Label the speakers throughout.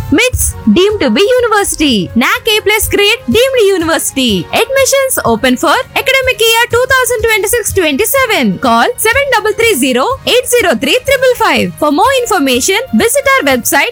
Speaker 1: MITS deemed to be university. NAC A plus grade deemed university. Admissions open for academic year 2026-27. Call 7330-803-555. For more information, visit our website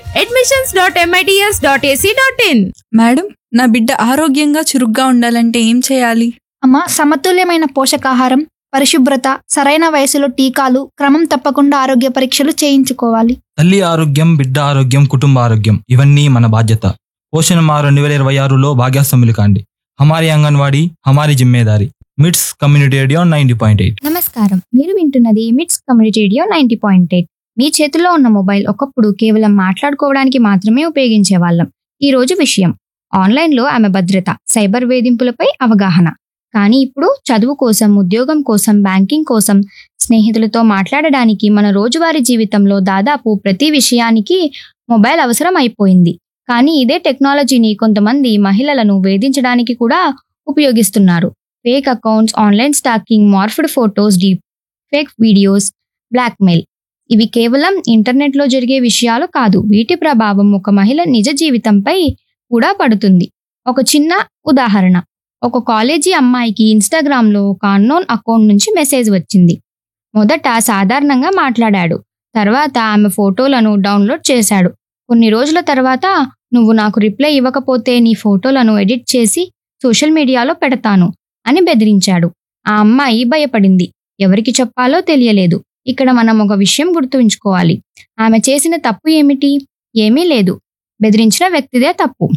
Speaker 1: admissions.mits.ac.in.
Speaker 2: Madam నా బిడ్డ ఆరోగ్యంగా చురుగ్గా ఉండాలంటే ఏం చేయాలి
Speaker 3: అమ్మ సమతుల్యమైన పోషకాహారం పరిశుభ్రత సరైన వయసులో టీకాలు క్రమం తప్పకుండా ఆరోగ్య పరీక్షలు చేయించుకోవాలి
Speaker 4: తల్లి ఆరోగ్యం బిడ్డ ఆరోగ్యం కుటుంబ ఆరోగ్యం ఇవన్నీ మన బాధ్యత పోషణ మా రెండు వేల ఇరవై ఆరులో భాగ్యాస్తంభులు కాండి హమారి అంగన్వాడీ హమారి జిమ్మేదారి MITS community radio ninety point eight
Speaker 5: నమస్కారం మీరు వింటున్నది MITS community radio ninety point eight మీ చేతిలో ఉన్న మొబైల్ ఒకప్పుడు కేవలం మాట్లాడుకోవడానికి మాత్రమే ఉపయోగించేవాళ్ళం ఈ రోజు విషయం ఆన్లైన్లో ఆమె భద్రత సైబర్ వేధింపులపై అవగాహన కానీ ఇప్పుడు చదువు కోసం ఉద్యోగం కోసం బ్యాంకింగ్ కోసం స్నేహితులతో మాట్లాడడానికి మన రోజువారీ జీవితంలో దాదాపు ప్రతి విషయానికి మొబైల్ అవసరం అయిపోయింది కానీ ఇదే టెక్నాలజీని కొంతమంది మహిళలను వేధించడానికి కూడా ఉపయోగిస్తున్నారు fake accounts online stalking morphed photos deep fake videos blackmail ఇవి కేవలం ఇంటర్నెట్లో జరిగే విషయాలు కాదు వీటి ప్రభావం ఒక మహిళ నిజ జీవితంపై కూడా పడుతుంది ఒక చిన్న ఉదాహరణ ఒక కాలేజీ అమ్మాయికి ఇన్స్టాగ్రామ్లో ఒక అన్నోన్ అకౌంట్ నుంచి మెసేజ్ వచ్చింది మొదట సాధారణంగా మాట్లాడాడు తర్వాత ఆమె ఫోటోలను డౌన్లోడ్ చేశాడు కొన్ని రోజుల తర్వాత నువ్వు నాకు రిప్లై ఇవ్వకపోతే నీ ఫోటోలను ఎడిట్ చేసి సోషల్ మీడియాలో పెడతాను అని బెదిరించాడు ఆ అమ్మాయి భయపడింది ఎవరికి చెప్పాలో తెలియలేదు ఇక్కడ మనం ఒక విషయం గుర్తుంచుకోవాలి ఆమె చేసిన తప్పు ఏమిటి ఏమీ లేదు బెదిరించిన వ్యక్తిదే తప్పు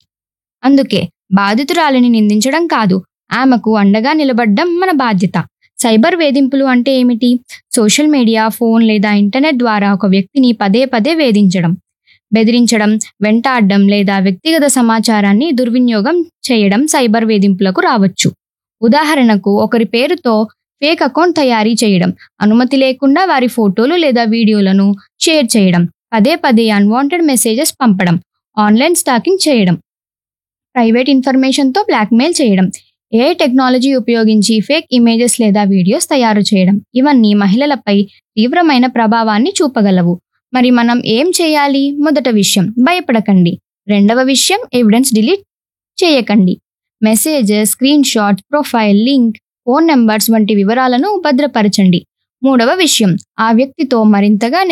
Speaker 5: అందుకే బాధితురాలిని నిందించడం కాదు ఆమెకు అండగా నిలబడ్డం మన బాధ్యత సైబర్ వేధింపులు అంటే ఏమిటి సోషల్ మీడియా ఫోన్ లేదా ఇంటర్నెట్ ద్వారా ఒక వ్యక్తిని పదే పదే వేధించడం బెదిరించడం వెంటాడడం లేదా వ్యక్తిగత సమాచారాన్ని దుర్వినియోగం చేయడం సైబర్ వేధింపులకు రావచ్చు ఉదాహరణకు ఒకరి పేరుతో ఫేక్ అకౌంట్ తయారీ చేయడం అనుమతి లేకుండా వారి ఫోటోలు లేదా వీడియోలను షేర్ చేయడం పదే పదే అన్వాంటెడ్ మెసేజెస్ పంపడం ఆన్లైన్ స్టాకింగ్ చేయడం ప్రైవేట్ ఇన్ఫర్మేషన్తో బ్లాక్మెయిల్ చేయడం ఏ టెక్నాలజీ ఉపయోగించి ఫేక్ ఇమేజెస్ లేదా వీడియోస్ తయారు చేయడం ఇవన్నీ మహిళలపై తీవ్రమైన ప్రభావాన్ని చూపగలవు మరి మనం ఏం చేయాలి మొదట విషయం భయపడకండి రెండవ విషయం ఎవిడెన్స్ డిలీట్ చేయకండి messages screen shot profile link phone numbers వంటి వివరాలను భద్రపరచండి మూడవ విషయం ఆ వ్యక్తితో మరింతగా